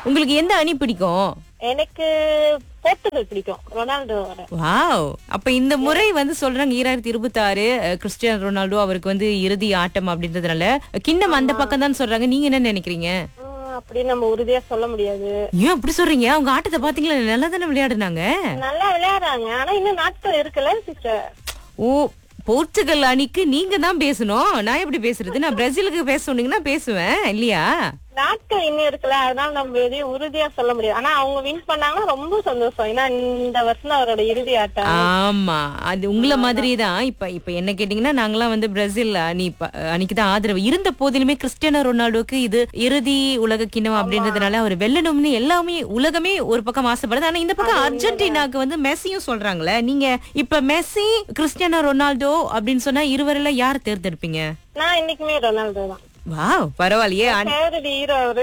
உங்களுக்கு எந்த அணி பிடிக்கும் எனக்கு போர்த்துகல் பிடிக்கும் ரொனால்டோவோட வாவ் அப்ப இந்த முறை வந்து சொல்றாங்க ஈராயிரத்தி இருபத்தி ஆறு கிறிஸ்டியானோ ரொனால்டோ அவருக்கு வந்து இறுதி ஆட்டம் அப்படின்றதுனால கிண்ணம் அந்த பக்கம் தான் சொல்றாங்க நீங்க என்ன நினைக்கிறீங்க உம், அப்படி நம்ம உறுதியா சொல்ல முடியாது ஏன் அப்படி சொல்றீங்க அவங்க ஆட்டத்தை பாத்தீங்களா நல்லா தானே விளையாடுனாங்க நல்லா விளையாடுறாங்க ஆனா இன்னும் நாட்கள் இருக்குல்ல சிஸ்டர் ஓ போர்ச்சுகல் அணிக்கு நீங்க தான் பேசணும் நான் எப்படி பேசுறது நான் பிரேசிலுக்கு பேச சொன்னீங்கன்னா பேசுவேன் இல்லையா நாட்கள் இன்னும் இருக்குல்ல அதனால நம்ம எதையும் உறுதியா சொல்ல முடியாது ஆனா அவங்க வின் பண்ணாங்கன்னா ரொம்ப சந்தோஷம் ஏன்னா இந்த வருஷம் தான் அவரோட இறுதி ஆட்டம் ஆமா அது உங்கள மாதிரி தான் இப்ப இப்ப என்ன கேட்டீங்கன்னா நாங்களாம் வந்து பிரேசில் அணி ப- அணிக்கு தான் ஆதரவு இருந்த போதிலுமே கிறிஸ்டியானோ ரொனால்டோக்கு இது இறுதி உலக கிண்ணம் அப்படின்றதுனால அவர் வெல்லணும்னு எல்லாமே உலகமே ஒரு பக்கம் ஆசைப்படுது ஆனா இந்த பக்கம் அர்ஜென்டினாக்கு வந்து மெஸ்ஸியும் சொல்றாங்களே நீங்க இப்ப மெஸ்ஸி கிறிஸ்டியானோ ரொனால்டோ அப்படின்னு சொன்னா இருவரில் யார் தேர்ந்தெடுப்பீங்க நான் இன்னைக்குமே ரொனால்டோ தான் வாவ் பரவாயில்லையே அன்- ஃபேவரட் ஹீரோ அவரு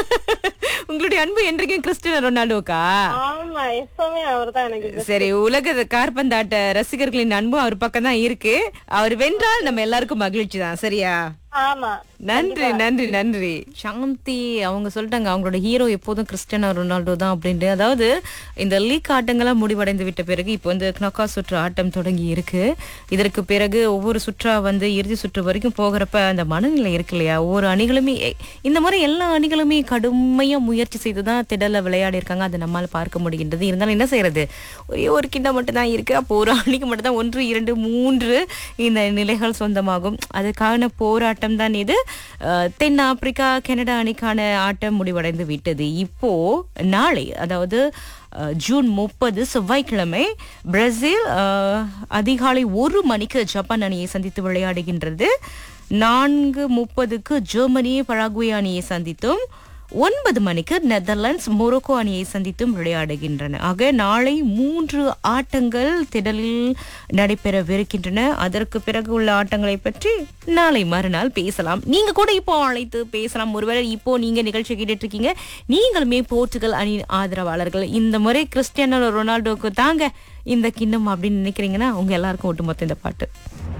உங்களுடைய அன்பு என்றைக்கும் கிறிஸ்டியானோ ரொனால்டோக்கா ஆமா எப்பவுமே அவர் தான் எனக்கு best. சரி உலக கார்பந்தாட்ட ரசிகர்களின் அன்பும் அவர் பக்கம் தான் இருக்கு அவர் வென்றால் நம்ம எல்லாருக்கும் மகிழ்ச்சி தான் சரியா ஆமா நன்றி நன்றி நன்றி சாந்தி அவங்க சொல்லிட்டாங்க அவங்களோட ஹீரோ எப்போதும் கிறிஸ்டியானோ ரொனால்டோ தான் அப்படின்ட்டு அதாவது இந்த லீக் ஆட்டங்கள்லாம் முடிவடைந்து விட்ட பிறகு இப்போ வந்து knockout சுற்று ஆட்டம் தொடங்கி இருக்கு இதற்கு பிறகு ஒவ்வொரு சுற்றா வந்து இறுதி சுற்று வரைக்கும் போகிறப்ப அந்த மனநிலை இருக்கு இல்லையா ஒவ்வொரு அணிகளுமே எ- இந்த மாதிரி எல்லா அணிகளுமே கடுமையா முயற்சி செய்து தான் திடல விளையாடி இருக்காங்க அதை நம்மால பார்க்க முடிகின்றது இருந்தாலும் என்ன செய்யறது ஒரே ஒரு கிண்ணம் மட்டும் தான் இருக்கு அப்போ ஒரு அணிக்கு மட்டும் தான் ஒன்று இரண்டு மூன்று இந்த நிலைகள் சொந்தமாகும் அதுக்கான போராட்டம் தான் இது அஹ், தென் ஆப்பிரிக்கா கனடா அணிக்கான ஆட்டம் முடிவடைந்து விட்டது இப்போ நாளை அதாவது அஹ், ஜூன் முப்பது செவ்வாய்க்கிழமை பிரேசில் அஹ், அதிகாலை ஒரு மணிக்கு ஜப்பான் அணியை சந்தித்து விளையாடுகின்றது நான்கு முப்பதுக்கு ஜெர்மனி பராகுவே அணியை சந்தித்தும் ஒன்பது மணிக்கு நெதர்லாண்ட்ஸ் மொரோக்கோ அணியை சந்தித்தும் விளையாடுகின்றன ஆக நாளை மூன்று ஆட்டங்கள் திடலில் நடைபெறவிருக்கின்றன அதற்கு பிறகு உள்ள ஆட்டங்களை பற்றி நாளை மறுநாள் பேசலாம் நீங்க கூட இப்போ அழைத்து பேசலாம் ஒருவேளை இப்போ நீங்க நிகழ்ச்சி கேட்டுட்டு இருக்கீங்க நீங்களுமே போர்ச்சுகல் அணி ஆதரவாளர்கள் இந்த முறை கிறிஸ்டியானோ ரொனால்டோக்கு தாங்க இந்த கிண்ணம் அப்படின்னு நினைக்கிறீங்கன்னா உங்க எல்லாருக்கும் ஒட்டுமொத்த இந்த பாட்டு